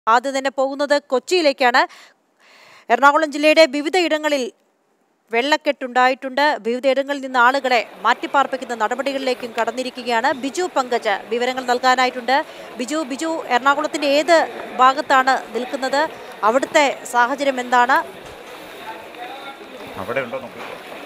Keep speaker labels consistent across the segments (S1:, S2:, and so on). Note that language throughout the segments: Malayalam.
S1: ആദ്യം തന്നെ പോകുന്നത് കൊച്ചിയിലേക്കാണ് എറണാകുളം ജില്ലയുടെ വിവിധ ഇടങ്ങളിൽ വെള്ളക്കെട്ടുണ്ടായിട്ടുണ്ട് വിവിധയിടങ്ങളിൽ നിന്ന് ആളുകളെ മാറ്റിപ്പാർപ്പിക്കുന്ന നടപടികളിലേക്കും കടന്നിരിക്കുകയാണ് ബിജു പങ്കജ് വിവരങ്ങൾ നൽകാനായിട്ടുണ്ട് ബിജു ബിജു എറണാകുളത്തിന്റെ ഏത് ഭാഗത്താണ് നിൽക്കുന്നത് അവിടുത്തെ സാഹചര്യം എന്താണ്
S2: അവിടെ ഉണ്ടോ നോക്കി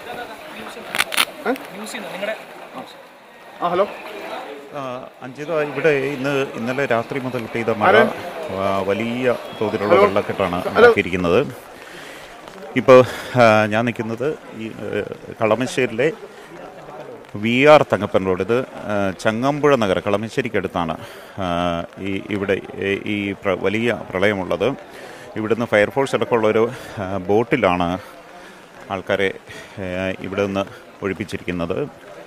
S3: ആ ഹലോ
S2: അഞ്ചിത ഇവിടെ ഇന്ന് ഇന്നലെ രാത്രി മുതൽ പെയ്ത മഴ ആ, വലിയ തോതിലുള്ള വെള്ളക്കെട്ടാണ് ഉണ്ടാക്കിയിരിക്കുന്നത് ഇപ്പോൾ ഞാൻ നിൽക്കുന്നത് ഈ ഏ, കളമശ്ശേരിയിലെ വി ആർ തങ്കപ്പൻ റോഡ് ഇത് ആ, ചങ്ങമ്പുഴ നഗരം കളമശ്ശേരിക്കടുത്താണ് ആ, ഈ ഇവിടെ ഏ, ഈ പ്ര- വലിയ പ്രളയമുള്ളത് ഇവിടുന്ന് ഫയർഫോഴ്സ് അടക്കമുള്ളൊരു ആ, ബോട്ടിലാണ് ആൾക്കാരെ ഏ, ഇവിടെ നിന്ന് ഒഴിപ്പിച്ചിരിക്കുന്നത്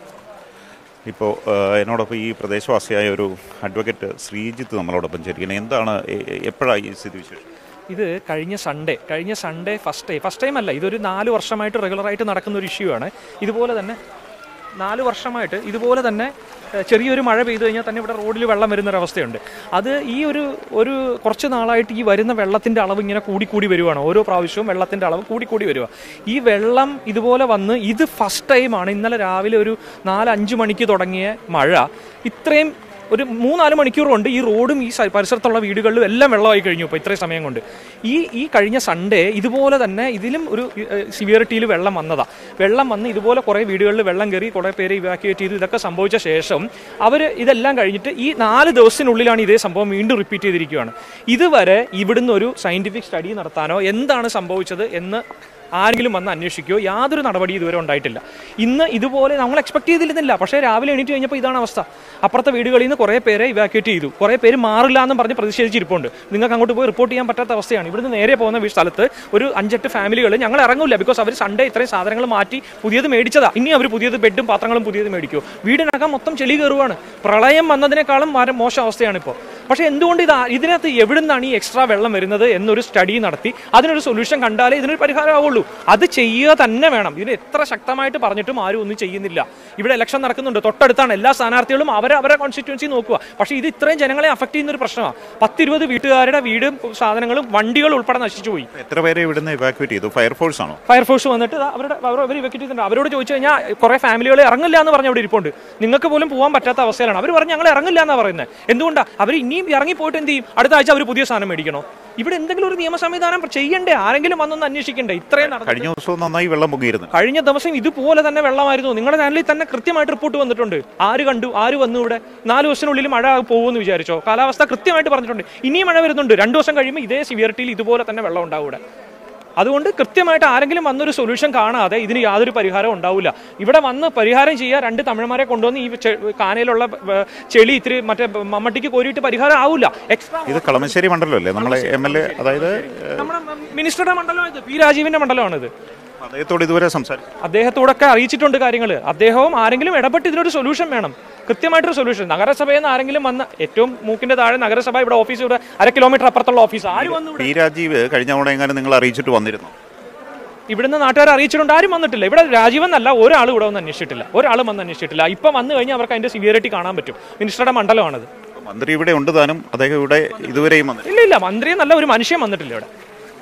S2: ഇപ്പോൾ എന്നോടൊപ്പം ഈ പ്രദേശവാസിയായ ഒരു അഡ്വക്കേറ്റ് ശ്രീജിത്ത് നമ്മളോടൊപ്പം ചേരിക്കുന്നത് എന്താണ് എപ്പോഴാണ് ഈ സ്ഥിതി വിശേഷം
S4: ഇത് കഴിഞ്ഞ സൺഡേ കഴിഞ്ഞ Sunday first time first time അല്ല ഇതൊരു നാല് വർഷമായിട്ട് റെഗുലറായിട്ട് നടക്കുന്ന ഒരു ഇഷ്യൂ ആണ് ഇതുപോലെ തന്നെ നാല് വർഷമായിട്ട് ഇതുപോലെ തന്നെ ഏഹ്, ചെറിയൊരു മഴ പെയ്തു കഴിഞ്ഞാൽ തന്നെ ഇവിടെ റോഡിൽ വെള്ളം വരുന്നൊരവസ്ഥയുണ്ട് അത് ഈ ഒരു ഒരു കുറച്ച് നാളായിട്ട് ഈ വരുന്ന വെള്ളത്തിൻ്റെ അളവ് ഇങ്ങനെ കൂടിക്കൂടി വരുവാണ് ഓരോ പ്രാവശ്യവും വെള്ളത്തിൻ്റെ അളവ് കൂടിക്കൂടി വരിക ഈ വെള്ളം ഇതുപോലെ വന്ന് ഇത് ഫസ്റ്റ് ടൈമാണ് ഇന്നലെ രാവിലെ ഒരു നാല് അഞ്ച് മണിക്ക് തുടങ്ങിയ മഴ ഇത്രയും ഒരു മൂന്നാല് മണിക്കൂർ കൊണ്ട് ഈ റോഡും ഈ സ- പരിസരത്തുള്ള വീടുകളിലും എല്ലാം വെള്ളമായി കഴിഞ്ഞു ഇപ്പോൾ ഇത്രയും സമയം കൊണ്ട് ഈ ഈ കഴിഞ്ഞ സൺഡേ ഇതുപോലെ തന്നെ ഇതിലും ഒരു സിവിയറിറ്റിയിൽ വെള്ളം വന്നതാ വെള്ളം വന്ന് ഇതുപോലെ കുറേ വീടുകളിൽ വെള്ളം കയറി കുറേ പേര് ഇവാക്യുവേറ്റ് ചെയ്തു ഇതൊക്കെ സംഭവിച്ച ശേഷം അവർ ഇതെല്ലാം കഴിഞ്ഞിട്ട് ഈ നാല് ദിവസത്തിനുള്ളിലാണ് ഇതേ സംഭവം വീണ്ടും റിപ്പീറ്റ് ചെയ്തിരിക്കുകയാണ് ഇതുവരെ ഇവിടുന്ന് ഒരു സയന്റിഫിക് സ്റ്റഡി നടത്താനോ എന്താണ് സംഭവിച്ചത് എന്ന് ആരെങ്കിലും വന്ന് അന്വേഷിക്കുകയോ യാതൊരു നടപടി ഇതുവരെ ഉണ്ടായിട്ടില്ല ഇന്ന് ഇതുപോലെ നമ്മൾ എക്സ്പെക്ട് ചെയ്തിരുന്നില്ല പക്ഷേ രാവിലെ എണീറ്റ് കഴിഞ്ഞപ്പോൾ ഇതാണ് അവസ്ഥ അപ്പുറത്തെ വീടുകളിൽ നിന്ന് കുറേ പേരെ ഇവാക്യുവേറ്റ് ചെയ്തു കുറേ പേര് മാറില്ല എന്നും പറഞ്ഞ് പ്രതിഷേധിച്ചിരിപ്പുണ്ട് നിങ്ങൾക്ക് അങ്ങോട്ട് പോയി റിപ്പോർട്ട് ചെയ്യാൻ പറ്റാത്ത അവസ്ഥയാണ് ഇവിടുന്ന് നേരെ പോകുന്ന വീ- സ്ഥലത്ത് ഒരു അഞ്ചെട്ട് ഫാമിലികൾ ഞങ്ങൾ ഇറങ്ങില്ല ബിക്കോസ് അവർ സൺഡേ ഇത്രയും സാധനങ്ങൾ മാറ്റി പുതിയത് മേടിച്ചതാ ഇനി അവർ പുതിയത് ബെഡും പാത്രങ്ങളും പുതിയത് മേടിക്കുമോ വീടിനകം മൊത്തം ചെളി കയറുവാണ് പ്രളയം വന്നതിനേക്കാളും വളരെ മോശം അവസ്ഥയാണ് ഇപ്പോൾ പക്ഷേ എന്തുകൊണ്ട് ഇത് ആ- ഇതിനകത്ത് എവിടുന്നാണ് ഈ എക്സ്ട്രാ വെള്ളം വരുന്നത് എന്നൊരു സ്റ്റഡി നടത്തി അതിനൊരു സൊല്യൂഷൻ കണ്ടാലേ ഇതിനൊരു പരിഹാരമാവുള്ളൂ അത് ചെയ്യുക തന്നെ വേണം ഇതിന് എത്ര ശക്തമായിട്ട് പറഞ്ഞിട്ടും ആരും ഒന്നും ചെയ്യുന്നില്ല ഇവിടെ ഇലക്ഷൻ നടക്കുന്നുണ്ട് തൊട്ടടുത്താണ് എല്ലാ സ്ഥാനാർത്ഥികളും അവരെ അവരെ കോൺസ്റ്റിറ്റ്യുവൻസി നോക്കുക പക്ഷേ ഇത് ഇത്രയും ജനങ്ങളെ അഫക്ട് ചെയ്യുന്ന ഒരു പ്രശ്നമാണ് പത്തിരുപത് വീട്ടുകാരുടെ വീടും സാധനങ്ങളും വണ്ടികൾ ഉൾപ്പെടെ നശിച്ചു പോയി
S2: എത്ര പേരെ ഇവിടുന്ന് ഇവാക്യുവേറ്റ് ചെയ്തു ഫയർഫോഴ്സ് ആണോ
S4: ഫയർഫോഴ്സ് വന്നിട്ട് ദാ അവരുടെ അവർ അവർ ഇവയ്ക്ക് ചെയ്തിട്ടുണ്ട് അവരോട് ചോദിച്ചു കഴിഞ്ഞാൽ കുറെ ഫാമിലികൾ ഇറങ്ങില്ല എന്ന് പറഞ്ഞ അവിടെ ഇരിപ്പുണ്ട് നിങ്ങൾക്ക് പോലും പോകാൻ പറ്റാത്ത അവസ്ഥയിലാണ് അവർ പറഞ്ഞ് ഞങ്ങൾ ഇറങ്ങില്ല എന്നാണ് പറയുന്നത് എന്തുകൊണ്ടാണ് അവർ ഇനിയും ഇറങ്ങി പോയിട്ട് എന്ത് ചെയ്യും അടുത്ത ആഴ്ച അവർ പുതിയ സാധനം മേടിക്കണോ ഇവിടെ എന്തെങ്കിലും ഒരു നിയമ സംവിധാനം ചെയ്യണ്ടേ ആരെങ്കിലും വന്നൊന്ന് അന്വേഷിക്കണ്ടേ ഇത്രയും നടന്നിട്ട്
S2: കഴിഞ്ഞ ദിവസവും നന്നായി വെള്ളം പൊങ്ങിയിരുന്നു
S4: കഴിഞ്ഞ ദിവസം ഇതുപോലെ തന്നെ വെള്ളമായിരുന്നു നിങ്ങളുടെ ചാനലിൽ തന്നെ കൃത്യമായിട്ട് റിപ്പോർട്ട് വന്നിട്ടുണ്ട് ആര് കണ്ടു ആര് വന്നു ഇവിടെ നാല് ദിവസത്തിനുള്ളിൽ മഴ പോകുമെന്ന് വിചാരിച്ചോ കാലാവസ്ഥ കൃത്യമായിട്ട് പറഞ്ഞിട്ടുണ്ട് ഇനിയും മഴ വരുന്നുണ്ട് രണ്ട് ദിവസം കഴിയുമ്പോൾ ഇതേ സിവിയറിറ്റിയിൽ ഇതുപോലെ തന്നെ വെള്ളം ഉണ്ടാവും ഇവിടെ അതുകൊണ്ട് കൃത്യമായിട്ട് ആരെങ്കിലും വന്നൊരു സൊല്യൂഷൻ കാണാതെ ഇതിന് യാതൊരു പരിഹാരവും ഉണ്ടാവില്ല ഇവിടെ വന്ന് പരിഹാരം ചെയ്യുക രണ്ട് തമിഴന്മാരെ കൊണ്ടുവന്ന് ഈ ചെ- കാനയിലുള്ള ഏർ, ചെളി ഇത്തിരി മറ്റേ മമ്മട്ടിക്ക് കോരിയിട്ട് പരിഹാരം ആവില്ല എക്സ്ട്രാ
S2: ഇത് കളമശ്ശേരി മണ്ഡലമല്ലേ നമ്മളെ എം എൽ എ അതായത്
S4: നമ്മുടെ മിനിസ്റ്ററുടെ മണ്ഡലമാണിത് പി രാജീവിന്റെ മണ്ഡലമാണിത്
S2: അദ്ദേഹത്തോട് ഇതുവരെ സംസാരിച്ചു
S4: അദ്ദേഹത്തോടൊക്കെ അറിയിച്ചിട്ടുണ്ട് കാര്യങ്ങൾ അദ്ദേഹവും ആരെങ്കിലും ഇടപെട്ട് ഇതിനൊരു സൊല്യൂഷൻ വേണം കൃത്യമായിട്ടൊരു സൊല്യൂഷൻ നഗരസഭയിൽ നിന്ന് ആരെങ്കിലും വന്ന് ഏറ്റവും മൂക്കിന്റെ താഴെ നഗരസഭ ഇവിടെ ഓഫീസ് ഇവിടെ അര കിലോമീറ്റർ അപ്പുറത്തുള്ള ഓഫീസ് ആര് വന്നു ഇവിടെ
S2: പി രാജീവ് കഴിഞ്ഞ തവണ എങ്ങാനും നിങ്ങൾ അറിയിച്ചിട്ട് വന്നിരുന്നു
S4: ഇവിടുന്ന് നാട്ടുകാർ അറിയിച്ചിട്ടുണ്ട് ആരും വന്നിട്ടില്ല ഇവിടെ രാജീവെന്നല്ല ഒരാൾ ഇവിടെ വന്ന് അന്വേഷിച്ചിട്ടില്ല ഒരാളും വന്ന് അന്വേഷിച്ചിട്ടില്ല ഇപ്പം വന്നു കഴിഞ്ഞാൽ അവർക്ക് അതിന്റെ സിവിയറിറ്റി കാണാൻ പറ്റും മിനിസ്റ്ററുടെ മണ്ഡലമാണത്
S2: മന്ത്രി ഇവിടെ ഉണ്ട് താനും അദ്ദേഹം ഇവിടെ ഇതുവരെയും വന്നില്ല
S4: ഇല്ല ഇല്ല മന്ത്രി നല്ല ഒരു മനുഷ്യൻ വന്നിട്ടില്ല ഇവിടെ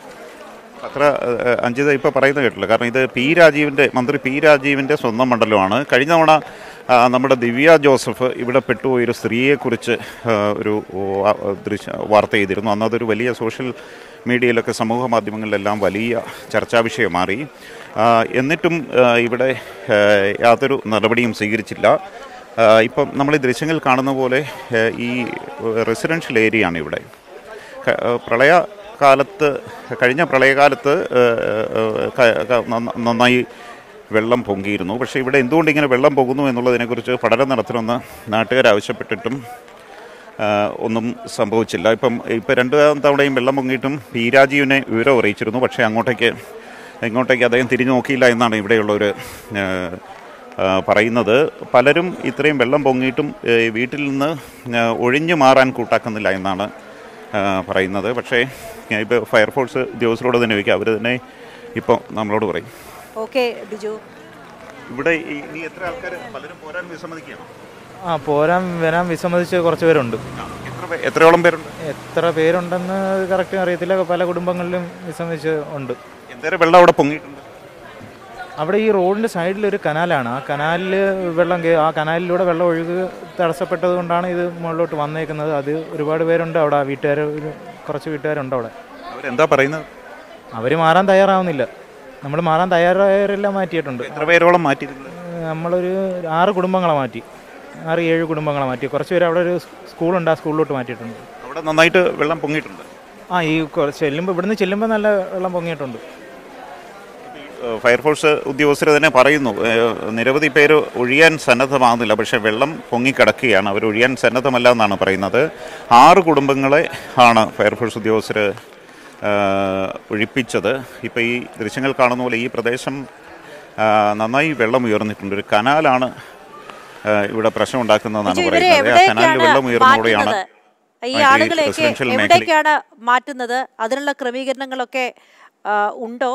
S2: അത്ര ഏഹ്, അഞ്ജിത ഇപ്പോൾ പറയുന്നത് കേട്ടില്ല കാരണം ഇത് പി രാജീവിൻ്റെ മന്ത്രി പി രാജീവിൻ്റെ സ്വന്തം മണ്ഡലമാണ് കഴിഞ്ഞ തവണ ആ, നമ്മുടെ ദിവ്യ ജോസഫ് ഇവിടെ പെട്ടുപോയൊരു സ്ത്രീയെക്കുറിച്ച് ആ, ഒരു വാ- ദൃശ്യ വാർത്ത ചെയ്തിരുന്നു അന്ന് അതൊരു വലിയ സോഷ്യൽ മീഡിയയിലൊക്കെ സമൂഹ മാധ്യമങ്ങളിലെല്ലാം വലിയ ചർച്ചാ വിഷയം മാറി ആ, എന്നിട്ടും ആ, ഇവിടെ ആ, യാതൊരു നടപടിയും സ്വീകരിച്ചില്ല ആ, ഇപ്പം നമ്മൾ ഈ ദൃശ്യങ്ങൾ കാണുന്ന പോലെ ആ, ഈ റെസിഡൻഷ്യൽ ഏരിയയാണ് ഇവിടെ ക- ഏഹ് പ്രളയ കാലത്ത് കഴിഞ്ഞ പ്രളയകാലത്ത് ഏഹ്, ഏഹ്, ക- ക- നന്ന- നന്നായി വെള്ളം പൊങ്ങിയിരുന്നു പക്ഷേ ഇവിടെ എന്തുകൊണ്ട് ഇങ്ങനെ വെള്ളം പോകുന്നു എന്നുള്ളതിനെക്കുറിച്ച് പഠനം നടത്തണമെന്ന് നാട്ടുകാർ ആവശ്യപ്പെട്ടിട്ടും ഏഹ്, ഒന്നും സംഭവിച്ചില്ല ഇപ്പം ഇപ്പം രണ്ട് തവണയും വെള്ളം പൊങ്ങിയിട്ടും പി രാജീവിനെ വിവരം അറിയിച്ചിരുന്നു പക്ഷേ അങ്ങോട്ടേക്ക് ഇങ്ങോട്ടേക്ക് അദ്ദേഹം തിരിഞ്ഞു നോക്കിയില്ല എന്നാണ് ഇവിടെയുള്ളവർ പറയുന്നത് പലരും ഇത്രയും വെള്ളം പൊങ്ങിയിട്ടും ഏഹ്, വീട്ടിൽ നിന്ന് ഏഹ്, ഒഴിഞ്ഞു മാറാൻ കൂട്ടാക്കുന്നില്ല എന്നാണ് ആ, പറയുന്നത് പക്ഷേ ഇപ്പോൾ ഫയർഫോഴ്സ് ഉദ്യോഗസ്ഥരോട് തന്നെ ചോദിക്കുക അവർ തന്നെ ഇപ്പോൾ നമ്മളോട് പറയും
S1: ഓക്കെ ബിജു
S2: ഇവിടെ ഈ- ഇനി എത്ര ആൾക്കാർ പലരും പോരാൻ വിസമ്മതിക്കുകയാണ്
S5: ആ പോരാൻ വരാൻ വിസമ്മതിച്ച് കുറച്ച് പേരുണ്ട്
S2: എത്ര പേ- എത്രയോളം പേരുണ്ട്
S3: എത്ര പേരുണ്ടെന്ന് കറക്റ്റ് അറിയത്തില്ല പല കുടുംബങ്ങളിലും വിസമ്മതിച്ച് ഉണ്ട്
S2: എന്തേരം വെള്ളം അവിടെ പൊങ്ങിയിട്ടുണ്ട്
S3: അവിടെ ഈ റോഡിൻ്റെ സൈഡിൽ ഒരു കനാലാണ് ആ കനാലിൽ വെള്ളം കേ- ആ കനാലിലൂടെ വെള്ളം ഒഴുകി തടസ്സപ്പെട്ടത് കൊണ്ടാണ് ഇത് മുകളിലോട്ട് വന്നേക്കുന്നത് അത് ഒരുപാട് പേരുണ്ട് അവിടെ ആ വീട്ടുകാർ ഒരു കുറച്ച് വീട്ടുകാരുണ്ട് അവിടെ
S2: അവരെന്താ പറയുന്നത്
S3: അവർ മാറാൻ തയ്യാറാവുന്നില്ല നമ്മൾ മാറാൻ തയ്യാറായവരെല്ലാം മാറ്റിയിട്ടുണ്ട്
S2: എത്ര പേരോളം മാറ്റിയിട്ടുണ്ട്
S3: നമ്മളൊരു ആറ് കുടുംബങ്ങളെ മാറ്റി ആറ് ഏഴ് കുടുംബങ്ങളെ മാറ്റി കുറച്ച് പേര് അവിടെ ഒരു സ്കൂളുണ്ട് ആ സ്കൂളിലോട്ട് മാറ്റിയിട്ടുണ്ട്
S2: അവിടെ നന്നായിട്ട് വെള്ളം പൊങ്ങിയിട്ടുണ്ട്
S3: ആ ഈ കൊ- ചെല്ലുമ്പോൾ ഇവിടുന്ന് ചെല്ലുമ്പോൾ നല്ല വെള്ളം പൊങ്ങിയിട്ടുണ്ട്
S2: ഏഹ് ഫയർഫോഴ്സ് ഉദ്യോഗസ്ഥർ തന്നെ പറയുന്നു ഏഹ് നിരവധി പേര് ഒഴിയാൻ സന്നദ്ധമാകുന്നില്ല പക്ഷേ വെള്ളം പൊങ്ങിക്കിടക്കുകയാണ് അവർ ഒഴിയാൻ സന്നദ്ധമല്ല എന്നാണ് പറയുന്നത് ആറ് കുടുംബങ്ങളെ ആണ് ഫയർഫോഴ്സ് ഉദ്യോഗസ്ഥർ ഏഹ് ഒഴിപ്പിച്ചത് ഇപ്പോൾ ഈ ദൃശ്യങ്ങൾ കാണുന്ന പോലെ ഈ പ്രദേശം ആഹ് നന്നായി വെള്ളം ഉയർന്നിട്ടുണ്ട് ഒരു കനാലാണ് ഏഹ് ഇവിടെ പ്രശ്നം ഉണ്ടാക്കുന്നതെന്നാണ്
S1: ബിജു, ഇവരെ
S2: പറയുന്നത് ആ കനാലിൽ വെള്ളം
S1: എവിടേക്കാണ്
S2: ഉയർന്നതോടെയാണ്
S1: മാറ്റുന്നത് ഈ
S2: ഈ
S1: ആളുകളെയൊക്കെ
S2: residential മേഖലയിൽ-
S1: എവിടേക്കാണ് മാറ്റുന്നത് അതിനുള്ള ക്രമീകരണങ്ങളൊക്കെ ആ, ഉണ്ടോ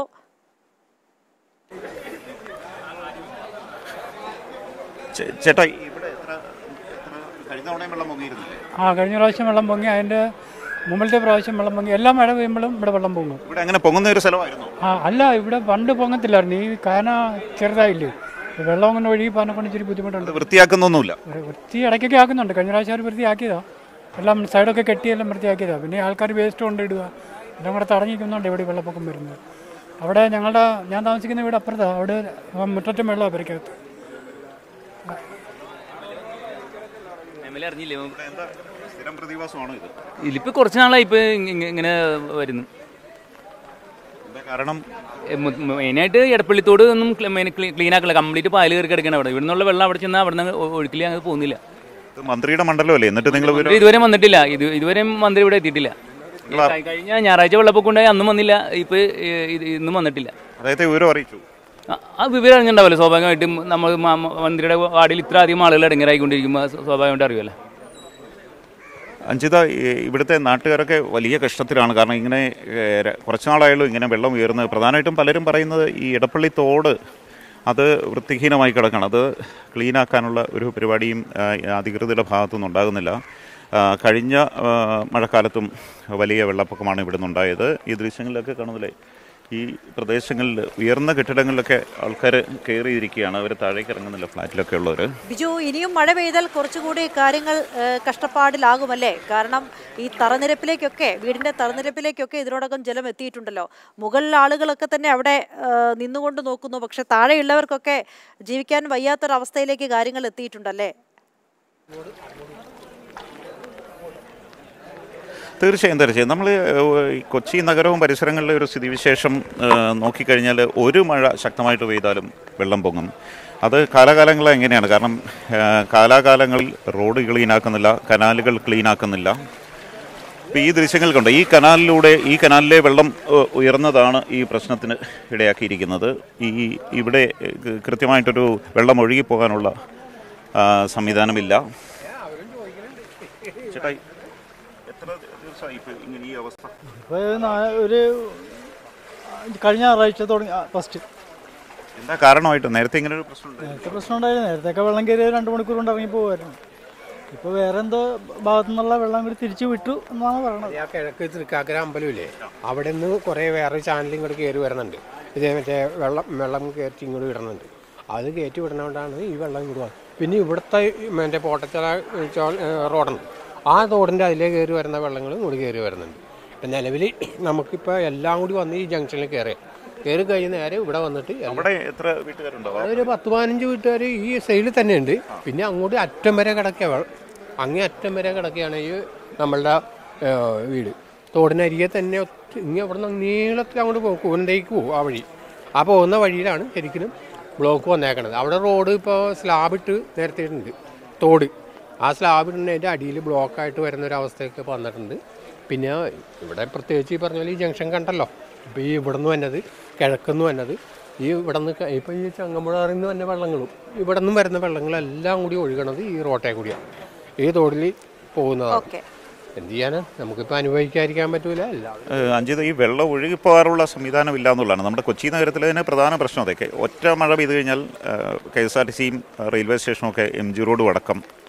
S2: ചേ- ചേട്ടാ ഇവിടെ എത്ര എത്ര കഴിഞ്ഞ തവണയും വെള്ളം പൊങ്ങിയിരുന്നില്ലേ
S5: ആ കഴിഞ്ഞ പ്രാവശ്യം വെള്ളം പൊങ്ങി അതിൻ്റെ മുമ്പിലത്തെ പ്രാവശ്യം വെള്ളം പൊങ്ങി എല്ലാ മഴ പെയ്യുമ്പോഴും ഇവിടെ വെള്ളം പൊങ്ങും
S2: ഇവിടെ അങ്ങനെ പൊങ്ങുന്ന ഒരു സ്ഥലമായിരുന്നു
S5: ആ അല്ല ഇവിടെ പണ്ട് പൊങ്ങത്തില്ലായിരുന്നു ഈ കാന ചെറുതായില്ലേ ഈ വെള്ളം അങ്ങനെ ഒഴുകി പാനക്കൊണ്ട് ഇച്ചിരി ബുദ്ധിമുട്ടുണ്ട്
S2: അത് വൃത്തിയാക്കുന്നൊന്നുമില്ല
S5: ഒരു വൃത്തി ഇടയ്ക്കൊക്കെ ആക്കുന്നുണ്ട് കഴിഞ്ഞ പ്രാവശ്യം അവർ വൃത്തിയാക്കിയതാ എല്ലാം സൈഡൊക്കെ കെട്ടിയെല്ലാം വൃത്തിയാക്കിയതാ പിന്നെ ആൾക്കാർ വേസ്റ്റ് കൊണ്ട് ഇടുക എല്ലാം കൂടെ തടഞ്ഞിരിക്കുന്നുണ്ട് ഇവിടെ ഈ വെള്ളപ്പൊക്കം വരുന്നത് അവിടെ ഞങ്ങളുടെ ഞാൻ താമസിക്കുന്ന വീട് അപ്പുറത്താണ് അവിടെ ആ മുറ്റത്തും വെള്ളമാണ് പെരക്കകത്ത്
S6: എംഎൽഎ അറിഞ്ഞില്ലേ
S2: എന്താ സ്ഥിരം പ്രതിഭാസമാണോ ഇത്
S6: ഇതിലിപ്പോ കുറച്ച് നാളായി ഇപ്പൊ ഇങ്ങ- ഇങ്ങനെ വരുന്നു
S2: എന്താ കാരണം
S6: എ, മു- മു- മെയിനായിട്ട് എടപ്പള്ളിത്തോട് ഒന്നും ക്ലീൻ ആക്കില്ല കംപ്ലീറ്റ് പാല് കയറി കിടക്കണം അവിടെ ഇവിടെ നിന്നുള്ള വെള്ളം അവിടെ ചെന്നാൽ അവിടെ നിന്ന് ഒഴുക്കിൽ അങ്ങ് പോകുന്നില്ല
S2: ഇത് മന്ത്രിയുടെ മണ്ഡലമല്ലേ എന്നിട്ട് നിങ്ങൾ
S6: മന്ത്രി ഇതുവരെ വന്നിട്ടില്ല ഇത് ഇതുവരെ മന്ത്രി ഇവിടെ എത്തിയിട്ടില്ല കഴി- കഴിഞ്ഞ ഞായറാഴ്ച വെള്ളപ്പൊക്കം ഉണ്ടായി അന്നും വന്നില്ല ഇപ്പൊ ഏ, ഇത് ഇന്നും വന്നിട്ടില്ല
S2: അദ്ദേഹത്തെ വിവരം അറിയിച്ചു
S6: ആ- ആ വിവരം അറിഞ്ഞിട്ടുണ്ടാവില്ല സ്വാഭാവികമായിട്ടും നമ്മൾ മ- മ- മന്ത്രിയുടെ വാർഡിൽ ഇത്ര അധികം ആളുകൾ ഇടങ്ങറായിക്കൊണ്ടിരിക്കുമ്പോൾ സ്വാഭാവികമായിട്ട് അറിയുമല്ലോ
S2: അഞ്ചിത ഈ- ഇവിടുത്തെ നാട്ടുകാരൊക്കെ വലിയ കഷ്ടത്തിലാണ് കാരണം ഇങ്ങനെ ഏ, ര- കുറച്ച് നാളായാലും ഇങ്ങനെ വെള്ളം ഉയർന്നത് പ്രധാനമായിട്ടും പലരും പറയുന്നത് ഈ ഇടപ്പള്ളി തോട് അത് വൃത്തിഹീനമായി കിടക്കണം അത് ക്ലീനാക്കാനുള്ള ഒരു പരിപാടിയും ആ, അധികൃതരുടെ ഭാഗത്തുനിന്ന് ഉണ്ടാകുന്നില്ല ആ, കഴിഞ്ഞ ആ, മഴക്കാലത്തും വലിയ വെള്ളപ്പൊക്കമാണ് ഇവിടെ നിന്നുണ്ടായത് ഈ ദൃശ്യങ്ങളിലൊക്കെ കാണുന്നില്ലേ ഈ പ്രദേശങ്ങളിൽ ഉയർന്ന കെട്ടിടങ്ങളിലൊക്കെ ആൾക്കാർ കയറിയിരിക്കുകയാണ് അവർ താഴേക്ക് ഇറങ്ങുന്നില്ല ഫ്ലാറ്റിലൊക്കെ ഉള്ളവർ
S1: ബിജു ഇനിയും മഴ പെയ്താൽ കുറച്ചുകൂടി കാര്യങ്ങൾ ഏ, കഷ്ടപ്പാടിലാകുമല്ലേ കാരണം ഈ തറനിരപ്പിലേക്കൊക്കെ വീടിന്റെ തറനിരപ്പിലേക്കൊക്കെ ഇതിനോടകം ജലം എത്തിയിട്ടുണ്ടല്ലോ മുകളിൽ ആളുകളൊക്കെ തന്നെ അവിടെ ഏ, നിന്നുകൊണ്ട് നോക്കുന്നു പക്ഷെ താഴെയുള്ളവർക്കൊക്കെ ജീവിക്കാൻ വയ്യാത്തൊരവസ്ഥയിലേക്ക് കാര്യങ്ങൾ എത്തിയിട്ടുണ്ടല്ലേ
S2: തീർച്ചയായും തീർച്ചയായും നമ്മൾ കൊച്ചി നഗരവും പരിസരങ്ങളിലെ ഒരു സ്ഥിതിവിശേഷം ഏഹ്, നോക്കിക്കഴിഞ്ഞാൽ ഒരു മഴ ശക്തമായിട്ട് പെയ്താലും വെള്ളം പൊങ്ങും അത് കാലാകാലങ്ങൾ എങ്ങനെയാണ് കാരണം ഏഹ്, കാലാകാലങ്ങളിൽ റോഡ് ക്ലീനാക്കുന്നില്ല കനാലുകൾ ക്ലീനാക്കുന്നില്ല ഇപ്പം ഈ ദൃശ്യങ്ങൾ കണ്ടോ ഈ കനാലിലൂടെ ഈ കനാലിലെ വെള്ളം ഏഹ്, ഉയർന്നതാണ് ഈ പ്രശ്നത്തിന് ഇടയാക്കിയിരിക്കുന്നത് ഈ ഇവിടെ ഏഹ്, കൃത്യമായിട്ടൊരു വെള്ളം ഒഴുകിപ്പോകാനുള്ള ആ, സംവിധാനമില്ല ചേട്ടാ എത്ര ദിവസമായി ഇപ്പൊ ഇങ്ങനെ ഈ അവസ്ഥ
S7: ഇപ്പോൾ ഒരു കഴിഞ്ഞ ഞായറാഴ്ച തുടങ്ങി ഫസ്റ്റ്
S2: എന്താ കാരണമായിട്ട് നേരത്തെ ഇങ്ങനെ ഒരു പ്രശ്നമുണ്ട്
S7: നേരത്തെ പ്രശ്നം ഉണ്ടായിരുന്നു നേരത്തെയൊക്കെ വെള്ളം കയറി രണ്ട് മണിക്കൂർ കൊണ്ട് ഇറങ്ങി പോകുമായിരുന്നു ഇപ്പോൾ വേറെ എന്തോ ഭാഗത്തു നിന്നുള്ള വെള്ളം കൂടി തിരിച്ചു വിട്ടു എന്നാണ് പറയണത്
S8: ആ കിഴക്ക് തൃക്കാക്കര അമ്പലമില്ലേ അവിടെ നിന്ന് കുറേ വേറെ ചാനൽ ഇങ്ങോട്ട് കയറി വരുന്നുണ്ട് ഇതേ മറ്റേ വെള്ളം വെള്ളം കയറ്റി ഇങ്ങോട്ട് വിടുന്നുണ്ട് അത് കയറ്റി വിടുന്നതുകൊണ്ടാണ് ഈ വെള്ളം ഇങ്ങോട്ട് വന്നത് പിന്നെ ഇവിടുത്തെ ഈ മറ്റേ പോട്ടച്ചല ചോ- ഏ, റോഡുണ്ട് ആ റോഡിൻ്റെ അതിലേ കയറി വരുന്ന വെള്ളങ്ങൾ ഇങ്ങോട്ട് കയറി വരുന്നുണ്ട് ഇപ്പം നിലവിൽ നമുക്കിപ്പോൾ എല്ലാം കൂടി വന്ന് ഈ ജംഗ്ഷനിൽ കയറി കയറി കഴിഞ്ഞ് നേരെ ഇവിടെ വന്നിട്ട് എല്ലാം-
S2: അവിടെ എത്ര വീട്ടുകാരുണ്ടോ
S8: അവിടെ ഒരു പത്ത് പതിനഞ്ച് വീട്ടുകാർ ഈ സൈഡിൽ തന്നെ ഉണ്ട് പിന്നെ അങ്ങോട്ട് അറ്റം വരെ കിടക്കുക അങ്ങേ അറ്റം വരെ കിടക്കുകയാണ് ഈ നമ്മളുടെ ഏ, വീട് തോടിനരികെ തന്നെ ഒത്തി- ഇങ്ങ് അവിടെ നിന്ന് നീളത്തിൽ അങ്ങോട്ട് പോകും കൂരണ്ടേക്ക് പോകും ആ വഴി ആ പോകുന്ന വഴിയിലാണ് ശരിക്കും ബ്ലോക്ക് വന്നേക്കണത് അവിടെ റോഡ് ഇപ്പോൾ സ്ലാബ് ഇട്ട് നിരത്തിയിട്ടുണ്ട് തോട് ആ സ്ലാബ് ഇടുന്നതിൻ്റെ അടിയിൽ ബ്ലോക്കായിട്ട് വരുന്ന ഒരു അവസ്ഥയൊക്കെ ഇപ്പോൾ വന്നിട്ടുണ്ട് പിന്നെ ഇവിടെ പ്രത്യേകിച്ച് ഈ പറഞ്ഞ പോലെ ഈ ജംഗ്ഷൻ കണ്ടല്ലോ ഇപ്പോൾ ഈ ഇവിടെ നിന്ന് വന്നത് കിഴക്കുനിന്ന് വന്നത് ഈ ഇവിടെ നിന്ന് ഇപ്പോൾ ഈ ചങ്ങമ്പുഴയിൽ നിന്ന് വന്ന വെള്ളങ്ങളും ഇവിടെ നിന്നും വരുന്ന വെള്ളങ്ങളെല്ലാം കൂടി ഒഴുകണത് ഈ റോട്ടേ കൂടിയാണ് ഈ തോടിൽ പോകുന്നതാണ്
S1: ഓക്കെ
S8: എന്ത് ചെയ്യാനാ നമുക്കിപ്പോൾ അനുഭവിക്കാതിരിക്കാൻ പറ്റൂല എല്ലാവരും
S2: ഏഹ് അഞ്ജിത ഈ വെള്ളം ഒഴുകിപ്പോകാറുള്ള സംവിധാനം ഇല്ല എന്നുള്ളതാണ് നമ്മുടെ കൊച്ചി നഗരത്തിലെ തന്നെ പ്രധാന പ്രശ്നം അതൊക്കെ ഒറ്റ മഴ പെയ്തു കഴിഞ്ഞാൽ കെ എസ് ആർ ടി സിയും റെയിൽവേ സ്റ്റേഷനും ഒക്കെ എം ജി റോഡും അടക്കം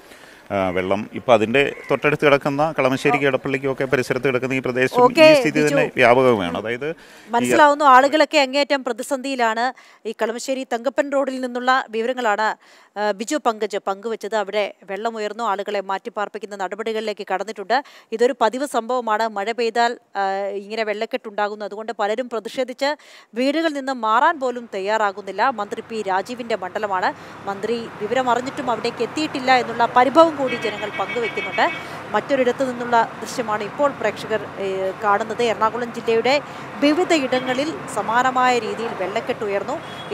S2: ആ, വെള്ളം ഇപ്പം അതിൻ്റെ തൊട്ടടുത്ത് കിടക്കുന്ന കളമശ്ശേരിക്ക് എടപ്പള്ളിക്കും ഒക്കെ പരിസരത്ത് കിടക്കുന്ന ഈ പ്രദേശം ഈ
S1: ഓക്കേ,
S2: സ്ഥിതി
S1: ബിജു.
S2: തന്നെ വ്യാപകമാണ് അതായത് ഈ
S1: മനസ്സിലാവുന്നു ആളുകളൊക്കെ അങ്ങേയറ്റം പ്രതിസന്ധിയിലാണ് ഈ കളമശ്ശേരി തങ്കപ്പൻ റോഡിൽ നിന്നുള്ള വിവരങ്ങളാണ് ആ, ബിജു പങ്കജ് പങ്കുവച്ചത് അവിടെ വെള്ളം ഉയർന്നു ആളുകളെ മാറ്റിപ്പാർപ്പിക്കുന്ന നടപടികളിലേക്ക് കടന്നിട്ടുണ്ട് ഇതൊരു പതിവ് സംഭവമാണ് മഴ പെയ്താൽ ആ, ഇങ്ങനെ വെള്ളക്കെട്ടുണ്ടാകുന്നു അതുകൊണ്ട് പലരും പ്രതിഷേധിച്ച് വീടുകളിൽ നിന്ന് മാറാൻ പോലും തയ്യാറാകുന്നില്ല മന്ത്രി പി രാജീവിന്റെ മണ്ഡലമാണ് മന്ത്രി വിവരം അറിഞ്ഞിട്ടും അവിടേക്ക് എത്തിയിട്ടില്ല എന്നുള്ള പരിഭവം കൂടി ജനങ്ങൾ പങ്കുവെക്കുന്നുണ്ട് മറ്റൊരിടത്തു നിന്നുള്ള ദൃശ്യമാണ് ഇപ്പോൾ പ്രേക്ഷകർ ഏഹ്, കാണുന്നത് എറണാകുളം ജില്ലയുടെ വിവിധ ഇടങ്ങളിൽ സമാനമായ രീതിയിൽ വെള്ളക്കെട്ട് ഉയർന്നു